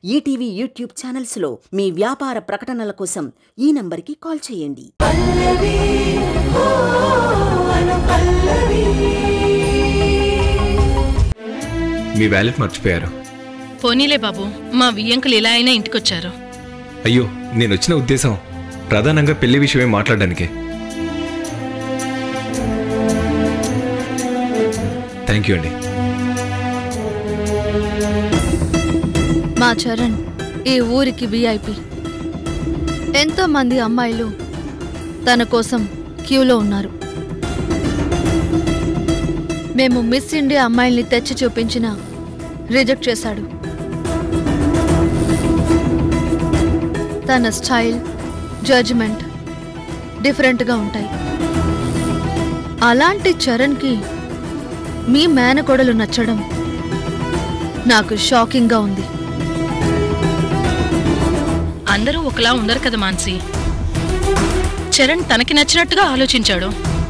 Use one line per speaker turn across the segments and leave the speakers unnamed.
ETV YouTube ఛానల్స్లో మీ వ్యాపార ప్రకటనల కోసం ఈ నంబర్కి కాల్ చేయండి
మీ వ్యాలెట్ మర్చిపోయారు
పోనీలే బాబు మా వియ్యంకులు ఇలా అయినా ఇంటికొచ్చారు
అయ్యో నేను వచ్చిన ఉద్దేశం ప్రధానంగా పెళ్లి విషయమే మాట్లాడడానికే థ్యాంక్ యూ అండి
మా చరణ్ ఈ ఊరికి విఐపి ఎంతో మంది అమ్మాయిలు తన కోసం క్యూలో ఉన్నారు మేము మిస్ ఇండియా అమ్మాయిల్ని తెచ్చి చూపించిన రిజెక్ట్ చేశాడు తన స్టైల్ జడ్జ్మెంట్ డిఫరెంట్గా ఉంటాయి అలాంటి చరణ్కి మీ మేనకోడలు నచ్చడం నాకు షాకింగ్గా ఉంది
అందరూ ఒకలా ఉండరు కదా మాన్సి చరణ్ తనకి నచ్చినట్టుగా ఆలోచించాడు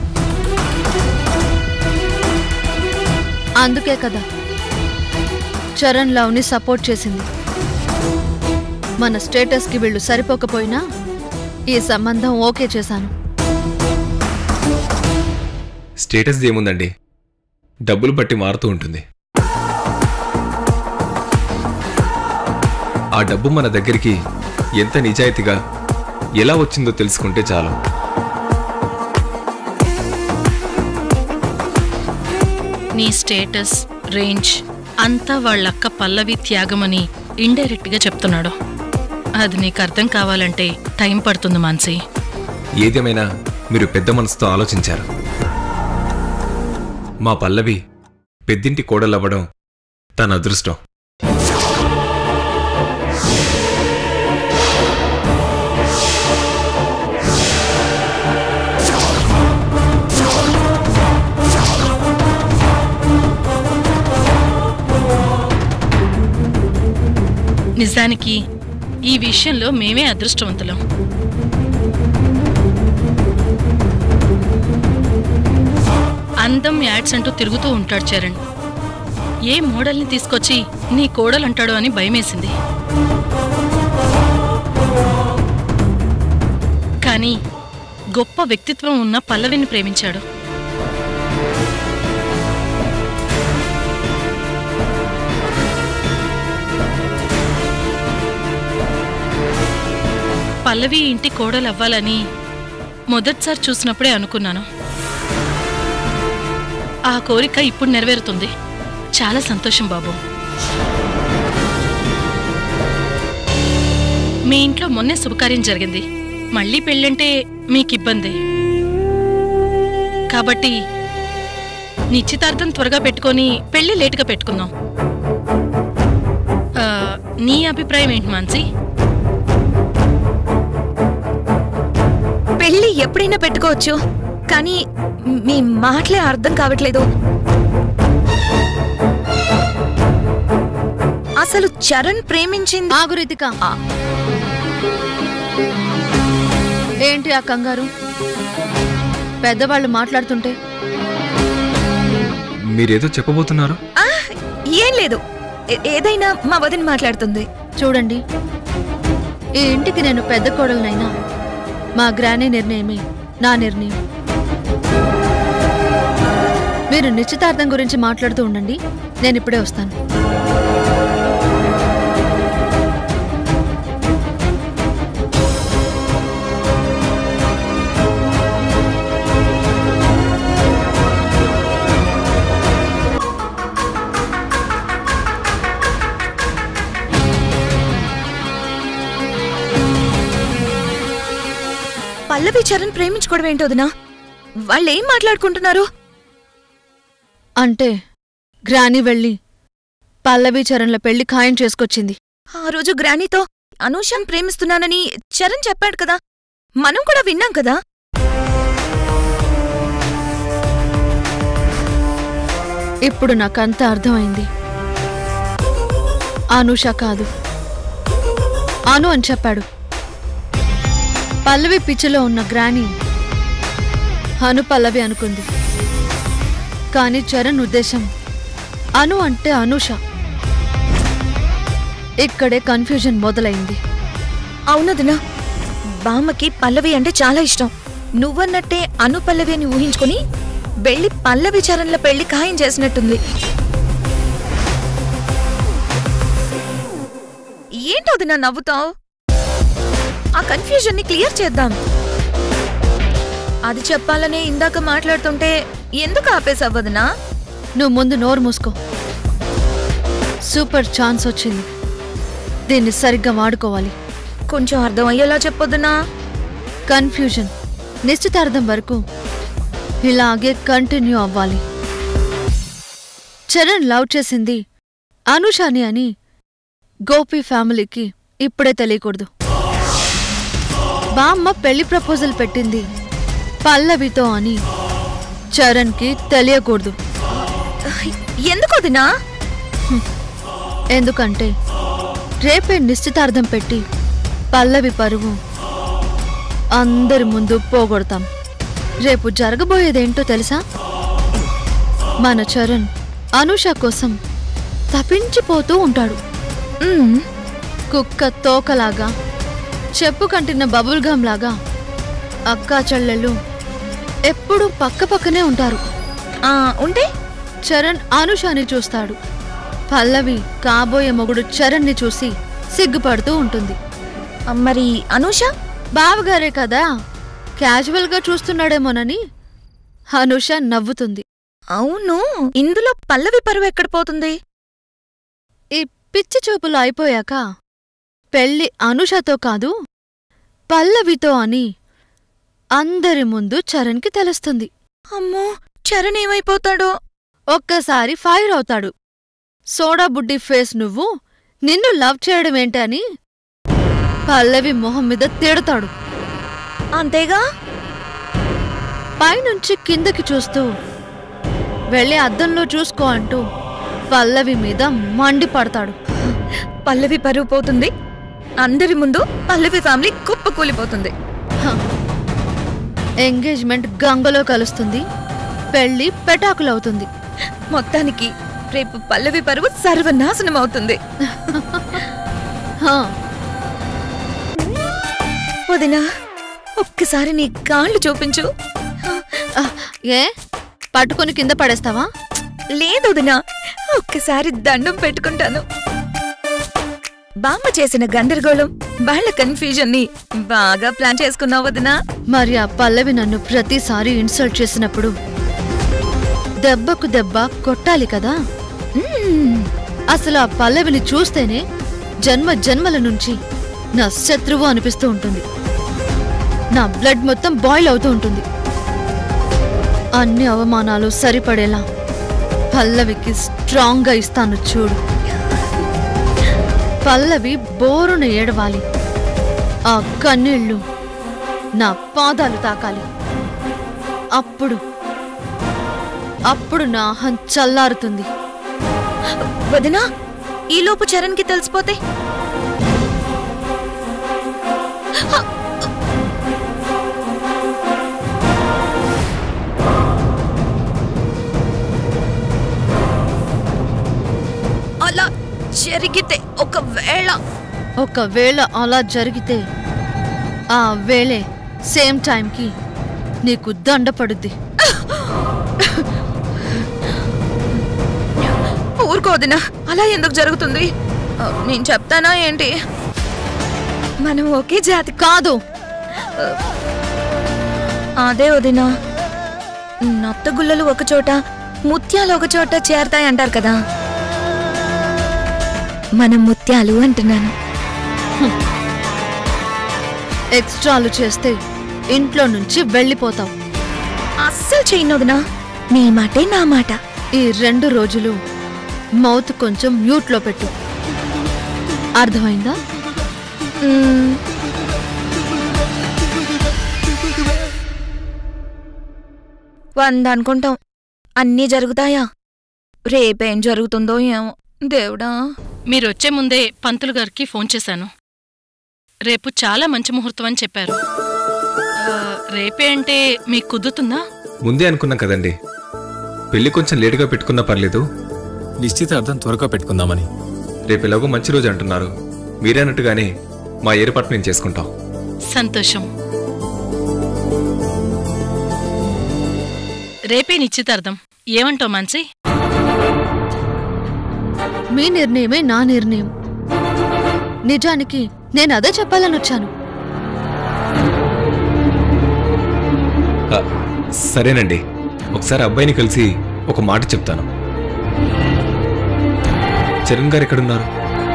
అందుకే కదా చరణ్ లవ్ని సపోర్ట్ చేసింది మన స్టేటస్కి వీళ్ళు సరిపోకపోయినా ఈ సంబంధం ఓకే చేశాను
స్టేటస్ ఏముందండి డబ్బులు బట్టి మారుతూ ఉంటుంది ఆ డబ్బు మన దగ్గరికి ఎంత నిజాయితీగా ఎలా వచ్చిందో తెలుసుకుంటే చాలు
నీ స్టేటస్ రేంజ్ అంతా వాళ్ళక్క పల్లవి త్యాగమని ఇండైరెక్ట్ గా చెప్తున్నాడు అది నీకు అర్థం కావాలంటే టైం పడుతుంది మాన్సి
ఏదేమైనా మీరు పెద్ద మనసుతో ఆలోచించారు మా పల్లవి పెద్దింటి కోడలవ్వడం తన అదృష్టం
నిజానికి ఈ విషయంలో మేమే అదృష్టవంతులం అందం యాడ్స్ అంటూ తిరుగుతూ ఉంటాడు చరణ్ ఏ మోడల్ని తీసుకొచ్చి నీ కోడలు అంటాడు అని భయమేసింది కానీ గొప్ప వ్యక్తిత్వం ఉన్న పల్లవిని ప్రేమించాడు పల్లవి ఇంటి కోడలు అవ్వాలని మొదటిసారి చూసినప్పుడే అనుకున్నాను ఆ కోరిక ఇప్పుడు నెరవేరుతుంది చాలా సంతోషం బాబు మీ ఇంట్లో మొన్నే శుభకార్యం జరిగింది మళ్ళీ పెళ్ళంటే మీకు ఇబ్బంది కాబట్టి నిశ్చితార్థం త్వరగా పెట్టుకొని పెళ్లి లేటుగా పెట్టుకుందాం ఆ, నీ అభిప్రాయం ఏంటి మాన్సీ
పెళ్లి ఎప్పుడైనా పెట్టుకోవచ్చు కానీ మీ మాటలే అర్థం కావట్లేదు అసలు చరణ్ ప్రేమించింది
ఆగు రితిక ఏంటి ఆ కంగారు పెద్దవాళ్ళు మాట్లాడుతుంటే
మీరేదో చెప్పబోతున్నారు
ఆ, ఏం లేదు ఏ- ఏదైనా మా వదిన మాట్లాడుతుంది
చూడండి ఈ ఇంటికి నేను పెద్ద కోడలనైనా మా గ్రానీ నిర్ణయమే నా నిర్ణయం మీరు నిశ్చితార్థం గురించి మాట్లాడుతూ ఉండండి నేను ఇప్పుడే వస్తాను
పల్లవి చరణ్ ప్రేమించుకోవడం ఏంటో వదినా వాళ్ళు ఏం మాట్లాడుకుంటున్నారు
అంటే గ్రానీ వెళ్ళి పల్లవి చరణ్ల పెళ్లి ఖాయం చేసుకొచ్చింది
ఆ రోజు గ్రానీతో అనూషను ప్రేమిస్తున్నానని చరణ్ చెప్పాడు కదా మనం కూడా విన్నాం కదా
ఇప్పుడు నాకంతా అర్థమైంది అనూష కాదు అను అని చెప్పాడు పల్లవి పిచ్చిలో ఉన్న గ్రాని అను పల్లవి అనుకుంది కానీ చరణ్ ఉద్దేశం అను అంటే అనూష ఇక్కడే కన్ఫ్యూజన్ మొదలైంది
అవునదినా బామ్మకి పల్లవి అంటే చాలా ఇష్టం నువ్వన్నట్టే అను పల్లవి అని ఊహించుకుని వెళ్ళి పల్లవి చరణ్ల పెళ్లి ఖాయం చేసినట్టుంది ఏంటో నా నవ్వుతావు ఆ కన్ఫ్యూజన్ ని క్లియర్ చేద్దాం అది చెప్పాలనే ఇందాక మాట్లాడుతుంటే ఎందుకు ఆపేసవ్వదునా
నువ్వు ముందు నోరు మూసుకో సూపర్ ఛాన్స్ వచ్చింది దీన్ని సరిగ్గా వాడుకోవాలి
కొంచెం అర్థం అయ్యేలా చెప్పొద్దునా
కన్ఫ్యూజన్ నిశ్చితార్థం వరకు ఇలాగే కంటిన్యూ అవ్వాలి చరణ్ లవ్ చేసింది అనుషాని అని గోపి ఫ్యామిలీకి ఇప్పుడే తెలియకూడదు బామ్మ పెళ్లి ప్రపోజల్ పెట్టింది పల్లవితో అని చరణ్కి తెలియకూడదు
ఎందుకు వదినా
ఎందుకంటే రేపే నిశ్చితార్థం పెట్టి పల్లవి పరువు అందరి ముందు పోగొడతాం రేపు జరగబోయేదేంటో తెలుసా మన చరణ్ అనుష కోసం తపించిపోతూ ఉంటాడు
మ్మ్.
కుక్క తోకలాగా చెప్పు కంటిన బబుల్ గమ్ లాగా అక్కా చెల్లెళ్ళు ఎప్పుడూ పక్క పక్కనే ఉంటారు
ఆ, ఉంటే
చరణ్ అనుషాని చూస్తాడు పల్లవి కాబోయే మొగుడు చరణ్ని చూసి సిగ్గుపడుతూ ఉంటుంది
ఆ, మరి అనూష
బావగారే కదా క్యాజువల్గా చూస్తున్నాడేమోనని అనుష నవ్వుతుంది
అవును ఇందులో పల్లవి పరువు ఎక్కడ పోతుంది
ఈ పిచ్చి చూపులు అయిపోయాక పెళ్లి అనుషతో కాదు పల్లవితో అని అందరి ముందు చరణ్కి తెలుస్తుంది
అమ్మో చరణ్ ఏమైపోతాడో
ఒక్కసారి ఫైర్ అవుతాడు సోడా బుడ్డి ఫేస్ నువ్వు నిన్ను లవ్ చేయడమేంటి అని పల్లవి మొహం మీద తిడతాడు
అంతేగా
పైనుంచి కిందకి చూస్తూ వెళ్ళి అద్దంలో చూసుకో అంటూ పల్లవి మీద మండిపడతాడు
పల్లవి పరువు పోతుంది అందరి ముందు పల్లవి ఫ్యామిలీ కుప్ప కూలిపోతుంది
హ. ఎంగేజ్మెంట్ గంగలో కలుస్తుంది పెళ్లి పెటాకులవుతుంది
మొత్తానికి రేపు పల్లవి పరువు సర్వనాశనం అవుతుంది
హ.
వదినా ఒక్కసారి నీ కాళ్ళు చూపించు
ఆ, ఏ పట్టుకొని కింద పడేస్తావా
లేదు వదినా ఒక్కసారి దండం పెట్టుకుంటాను బామ్మ చేసిన గందరగోళం వాళ్ళ కన్ఫ్యూజన్ ని బాగా ప్లాన్ చేసుకున్నావు వదినా
మరి ఆ పల్లవి నన్ను ప్రతిసారి ఇన్సల్ట్ చేసినప్పుడు దెబ్బకు దెబ్బ కొట్టాలి కదా
మ్మ్.
అసలు ఆ పల్లవిని చూస్తేనే జన్మ జన్మల నుంచి నా శత్రువు అనిపిస్తూ ఉంటుంది నా బ్లడ్ మొత్తం బాయిల్ అవుతూ ఉంటుంది అన్ని అవమానాలు సరిపడేలా పల్లవికి స్ట్రాంగ్గా ఇస్తాను చూడు పల్లవి బోరున ఏడవాలి ఆ కన్నీళ్లు నా పాదాలు తాకాలి అప్పుడు అప్పుడు నా అహం చల్లారుతుంది
వదినా ఈలోపు చరణ్ కి తెలిసిపోతే అలా జరిగితే ఒకవేళ
ఒకవేళ అలా జరిగితే ఆ వేళే సేమ్ టైంకి నీకు దండపడుద్ది
ఊరుకోదినా అలా ఎందుకు జరుగుతుంది ఆ, నేను చెప్తానా ఏంటి మనం ఒకే జాతి
కాదు
అదే వదినా నత్తగుల్లలు ఒక చోట ముత్యాలు ఒక చోట చేరతాయి అంటారు కదా మనం ముత్యాలు అంటున్నాను
ఎక్స్ట్రాలు చేస్తే ఇంట్లో నుంచి వెళ్ళిపోతావు
అస్సలు చేయను వదినా నీ మాటే నా మాట
ఈ రెండు రోజులు మౌత్ కొంచెం మ్యూట్లో పెట్టు అర్థమైందా
మ్మ్. వంద అనుకుంటాం అన్నీ జరుగుతాయా రేపేం జరుగుతుందో ఏమో దేవుడా
మీరొచ్చే ముందే పంతులు గారికి ఫోన్ చేశాను రేపు చాలా మంచి ముహూర్తం అని చెప్పారు ఆ, రేపే అంటే మీకు కుదురుతుందా
ముందే అనుకున్నాం కదండి పెళ్లి కొంచెం లేటుగా పెట్టుకున్నా పర్లేదు
నిశ్చితార్థం త్వరగా పెట్టుకుందామని
రేపు ఎలాగో మంచి రోజు అంటున్నారు మీరన్నట్టుగానే మా ఏర్పాటు మేము చేసుకుంటాం
సంతోషం రేపే నిశ్చితార్థం ఏమంటావు మాన్సి
మీ నిర్ణయమే నా నిర్ణయం నిజానికి నేను అదే చెప్పాలని వచ్చాను
ఆ, సరేనండి ఒకసారి అబ్బాయిని కలిసి ఒక మాట చెప్తాను చరణ్ గారు ఎక్కడున్నారు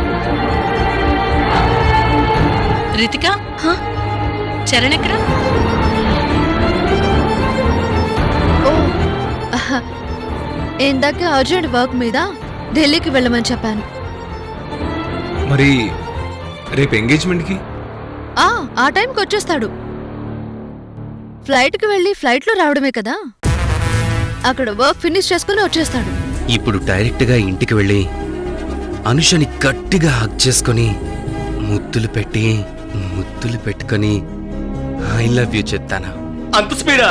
రితిక చరణ్ ఎక్కడా
ఓ ఆహా. ఇందాక అర్జెంట్ వర్క్ మీద ఢిల్లీకి వెళ్ళమని చెప్పాను
మరి రేపు ఎంగేజ్మెంట్కి
ఆ ఆ టైంకి వచ్చేస్తాడు ఫ్లైట్కి వెళ్ళి ఫ్లైట్లో రావడమే కదా అక్కడ వర్క్ ఫినిష్ చేసుకుని వచ్చేస్తాడు
ఇప్పుడు డైరెక్ట్గా ఇంటికి వెళ్ళి అనుషని గట్టిగా హక్ చేసుకొని ముద్దులు పెట్టి ముద్దులు పెట్టుకొని ఐ లవ్ యూ చెప్తాను
అంత స్పీడా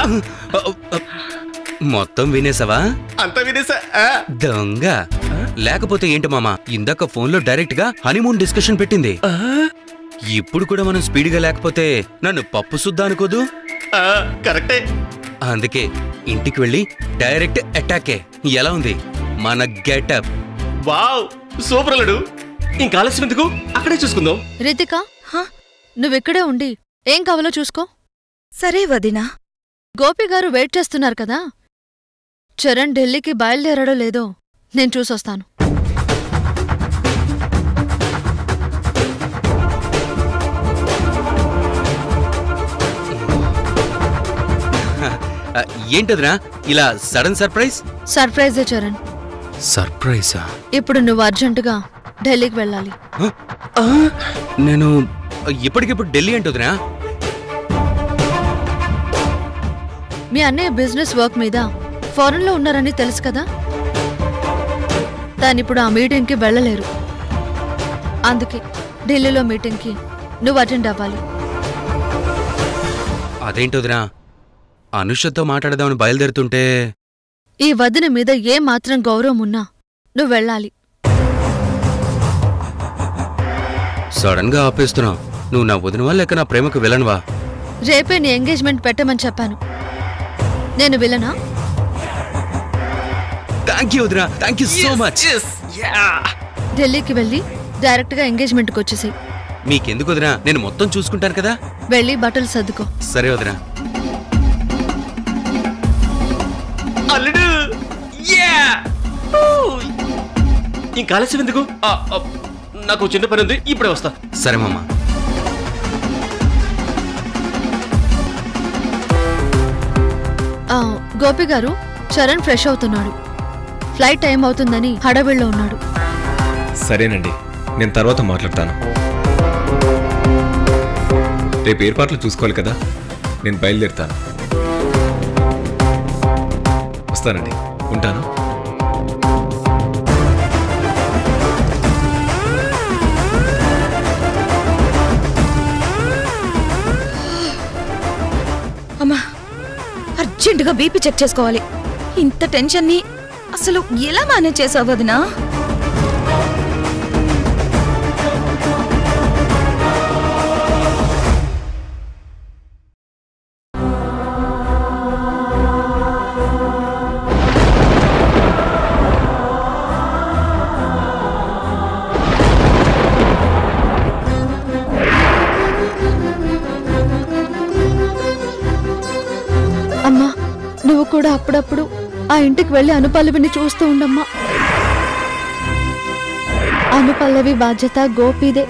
మొత్తం వినేసావా
అంత వినేసా ఆ,
దొంగ లేకపోతే ఏంటి మామా ఇందాక ఫోన్లో డైరెక్ట్ గా హనీమూన్ డిస్కషన్ పెట్టింది ఇప్పుడు కూడా మనం స్పీడ్గా లేకపోతే నన్ను పప్పు సుద్దా అనుకోదు
ఆ, కరెక్టే
అందుకే ఇంటికి వెళ్ళి డైరెక్ట్ అటాకే ఎలా ఉంది మన గెటప్
వావ్ సూపర్ అల్లుడు ఇంకా ఆలస్యం ఎందుకు అక్కడే చూసుకుందాం
రితిక
హ?
నువ్విక్కడే ఉండి ఏం కావాలో చూసుకో
సరే వదినా
గోపి గారు వెయిట్ చేస్తున్నారు కదా చరణ్ ఢిల్లీకి బయలుదేరాడో లేదో నేను చూసొస్తాను
ఆ, ఏంటదిరా ఇలా సడన్ సర్ప్రైజ్
సర్ప్రైజే చరణ్
సర్ప్రైజా
ఇప్పుడు నువ్వు అర్జెంటుగా ఢిల్లీకి వెళ్ళాలి
నేను ఇప్పటికిప్పుడు ఢిల్లీ అంటుందిరా
మీ అన్నయ్య బిజినెస్ వర్క్ మీద ఫారెన్లో ఉన్నారని తెలుసు కదా తానిప్పుడు ఆ మీటింగ్కి వెళ్ళలేరు అందుకే ఢిల్లీలో మీటింగ్కి నువ్వు అటెండ్ అవ్వాలి
అదేంటోదిరా అనుషతో మాట్లాడదామని బయలుదేరుతుంటే
ఈ వదిన మీద ఏ మాత్రం గౌరవం ఉన్నా నువ్వు వెళ్ళాలి
సడన్ గా ఆపేస్తున్నావు నువ్వు నా వదిన లేక నా ప్రేమకు విలన్వా
రేపే నీ ఎంగేజ్మెంట్ పెట్టమని చెప్పాను నేను విలనా
థ్యాంక్ యూ వదినా థ్యాంక్ యూ సో మచ్
ఢిల్లీకి వెళ్ళి డైరెక్ట్గా ఎంగేజ్మెంట్కి వచ్చేసాయి
మీకెందుకు వదినా నేను మొత్తం చూసుకుంటాను కదా
వెళ్ళి బట్టలు సర్దుకో
సరే వదినా
అల్లుడు యా ఇంకా ఆలస్యం ఎందుకు ఆ, ఆ, నాకు చిన్న పని ఉంది ఇప్పుడే వస్తా
సరే మామ
ఆ, గోపి గారు చరణ్ ఫ్రెష్ అవుతున్నాడు ఫ్లైట్ టైం అవుతుందని హడవిల్లో ఉన్నాడు
సరేనండి నేను తర్వాత మాట్లాడతాను రేపు ఏర్పాట్లు చూసుకోవాలి కదా నేను బయలుదేరుతాను వస్తానండి ఉంటాను
అమ్మా అర్జెంటుగా బీపీ చెక్ చేసుకోవాలి ఇంత టెన్షన్ని అసలు ఎలా మేనేజ్ చేసావు వదినా
అమ్మా నువ్వు కూడా అప్పుడప్పుడు ఆ ఇంటికి వెళ్ళి అనుపల్లవిని చూస్తూ ఉండమ్మా అనుపల్లవి బాధ్యత గోపీదే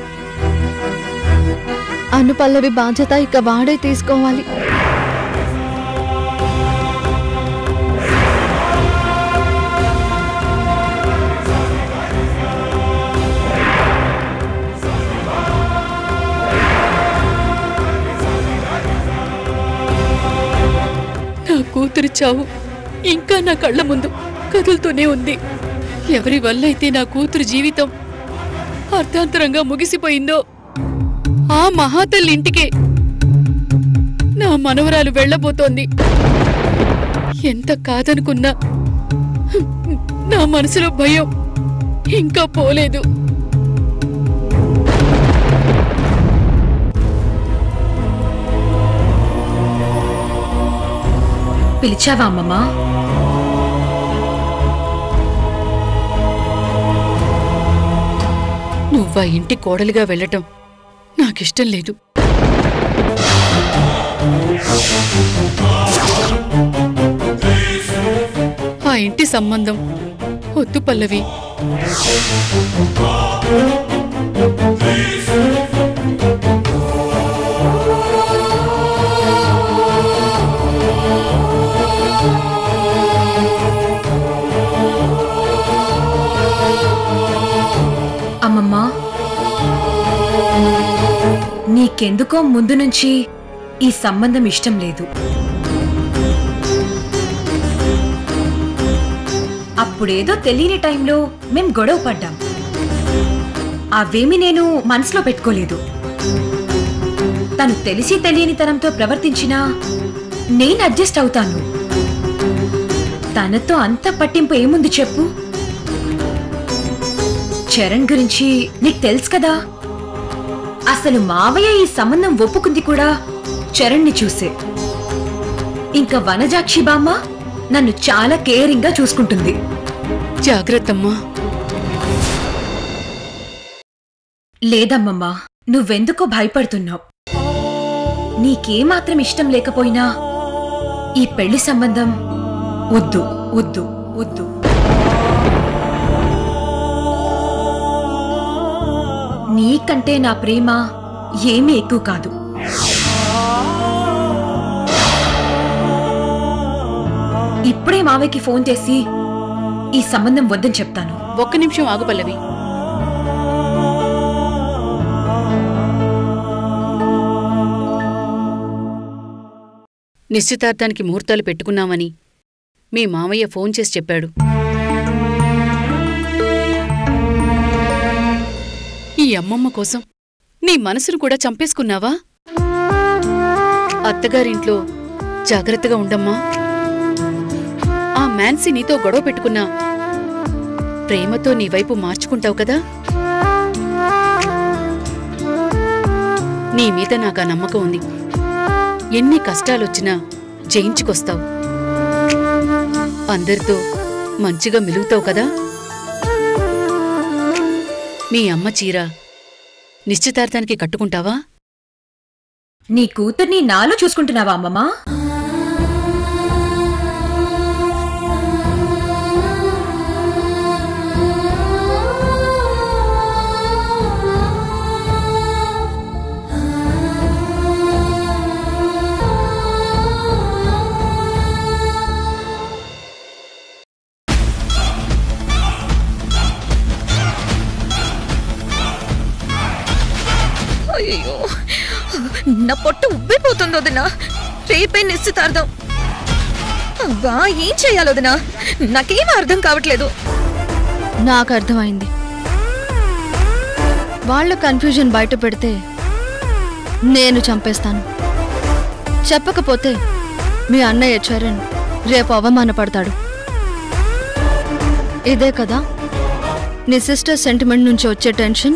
అనుపల్లవి బాధ్యత ఇక వాడే తీసుకోవాలి
నా కూతురు చావు ఇంకా నా కళ్ళ ముందు కదులుతూనే ఉంది ఎవరి వల్ల అయితే నా కూతురు జీవితం అర్థాంతరంగా ముగిసిపోయిందో ఆ మహాతల్లి ఇంటికే నా మనవరాలు వెళ్ళబోతోంది ఎంత కాదనుకున్నా నా మనసులో భయం ఇంకా పోలేదు
పిలిచావా అమ్మమ్మా
నువ్వా ఇంటి కోడలిగా వెళ్ళటం నాకిష్టం లేదు ఆ ఇంటి సంబంధం వద్దు పల్లవి
అమ్మమ్మా నీకెందుకో ముందు నుంచి ఈ సంబంధం ఇష్టం లేదు అప్పుడేదో తెలియని టైంలో మేం గొడవ పడ్డాం అవేమి నేను మనసులో పెట్టుకోలేదు తను తెలిసి తెలియని తనంతో ప్రవర్తించినా నేను అడ్జస్ట్ అవుతాను తనతో అంత పట్టింపు ఏముంది చెప్పు చరణ్ గురించి నీకు తెలుసు కదా అసలు మావయ్య ఈ సంబంధం ఒప్పుకుంది కూడా చరణ్ని చూసే ఇంకా వనజాక్షి బామ్మ నన్ను చాలా కేరింగ్ గా చూసుకుంటుంది
జాగ్రత్తమ్మా
లేదమ్మమ్మా నువ్వెందుకో భయపడుతున్నావు నీకేమాత్రం ఇష్టం లేకపోయినా ఈ పెళ్లి సంబంధం వద్దు వద్దు వద్దు నీకంటే నా ప్రేమ ఏమీ ఎక్కువ కాదు ఇప్పుడే మావయ్యకి ఫోన్ చేసి ఈ సంబంధం వద్దని చెప్తాను
ఒక్క నిమిషం ఆగు పల్లవి నిశ్చితార్థానికి ముహూర్తాలు పెట్టుకున్నామని మీ మామయ్య ఫోన్ చేసి చెప్పాడు ఈ అమ్మమ్మ కోసం నీ మనసును కూడా చంపేసుకున్నావా అత్తగారింట్లో జాగ్రత్తగా ఉండమ్మా ఆ మ్యాన్సీ నీతో గొడవ పెట్టుకున్నా ప్రేమతో నీ వైపు మార్చుకుంటావు కదా నీ మీద నాకు ఆ నమ్మకం ఉంది ఎన్ని కష్టాలొచ్చినా జయించుకొస్తావు అందరితో మంచిగా మిలుగుతావు కదా మీ అమ్మ చీర నిశ్చితార్థానికి కట్టుకుంటావా
నీ కూతుర్ని నాలో చూసుకుంటున్నావా అమ్మమ్మా
అయ్యో నా పొట్ట ఉబ్బిపోతుంది వదినా రేపే నిశ్చితార్థం అబ్బా ఏం చేయాలి వదినా నాకేం అర్థం కావట్లేదు
నాకు అర్థమైంది వాళ్ళ కన్ఫ్యూజన్ బయట పెడితే నేను చంపేస్తాను చెప్పకపోతే మీ అన్నయ్య చరణ్ రేపు అవమానపడతాడు ఇదే కదా నీ సిస్టర్ సెంటిమెంట్ నుంచి వచ్చే టెన్షన్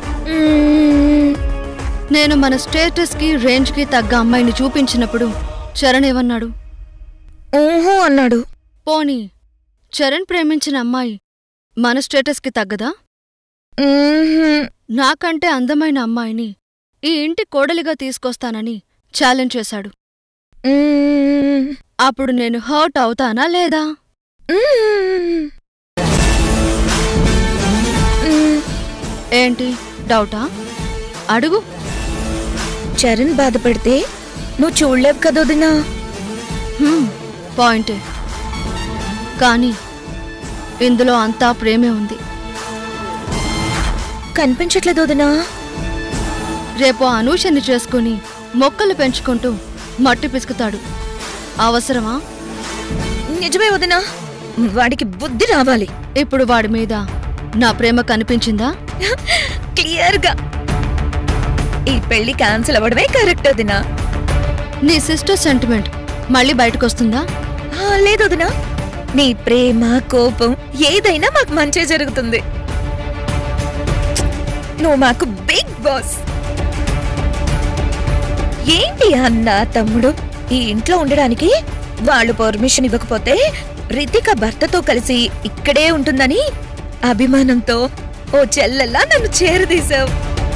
నేను మన స్టేటస్కి రేంజ్కి తగ్గ అమ్మాయిని చూపించినప్పుడు చరణ్ ఏమన్నాడు
ఊహు అన్నాడు
పోనీ చరణ్ ప్రేమించిన అమ్మాయి మన స్టేటస్కి తగ్గదా
మ్మ్హ్మ్.
నాకంటే అందమైన అమ్మాయిని ఈ ఇంటి కోడలిగా తీసుకొస్తానని ఛాలెంజ్ చేశాడు
మ్మ్.
అప్పుడు నేను హర్ట్ అవుతానా లేదా
మ్మ్. మ్మ్.
ఏంటి డౌటా అడుగు
చరణ్ బాధపడితే నువ్వు చూడలేవు కదా వదినా
హ్మ్, పాయింటే కానీ ఇందులో అంతా ప్రేమే ఉంది
కనిపించట్లేదు వదినా
రేపు అనూషని చేసుకుని మొక్కలు పెంచుకుంటూ మట్టి పిసుకుతాడు అవసరమా
నిజమే వదినా వాడికి బుద్ధి రావాలి
ఇప్పుడు వాడి మీద నా ప్రేమ కనిపించిందా
క్లియర్ గా ఈ పెళ్లి క్యాన్సిల్ అవ్వడమే కరెక్ట్ వదినా
నీ సిస్టర్ సెంటిమెంట్ మళ్ళీ బయటకొస్తుందా
ఆ, లేదు వదినా నీ ప్రేమ కోపం ఏదైనా మాకు మంచి జరుగుతుంది నువ్వు మాకు బిగ్ బాస్ ఏంటి అన్న తమ్ముడు ఈ ఇంట్లో ఉండడానికి వాళ్ళు పర్మిషన్ ఇవ్వకపోతే రితిక భర్తతో కలిసి ఇక్కడే ఉంటుందని అభిమానంతో ఓ చెల్లెల్లా నన్ను చేరదీశావు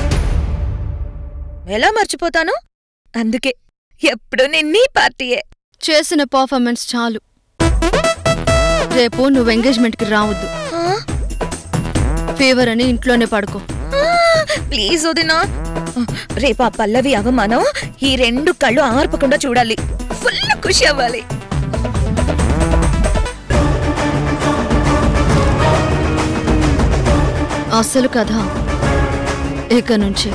ఎలా మర్చిపోతాను అందుకే ఎప్పుడు నిన్నీ పార్టీయే
చేసిన పర్ఫార్మెన్స్ చాలు రేపు నువ్వు ఎంగేజ్మెంట్కి రావద్దు
ఆ?
ఫీవర్ అని ఇంట్లోనే పడుకో
ఆ, ప్లీజ్ వదినా రేపు ఆ పల్లవి అవమానం ఈ రెండు కళ్ళు ఆర్పకుండా చూడాలి ఫుల్ ఖుషి అవ్వాలి
అసలు కథ ఇక నుంచి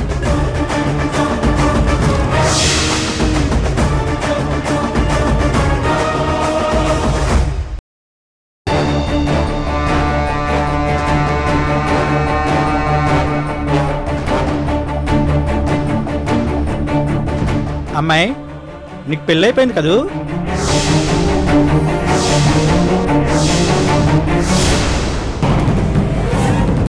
అమ్మాయి నీకు పెళ్ళైపోయింది కదూ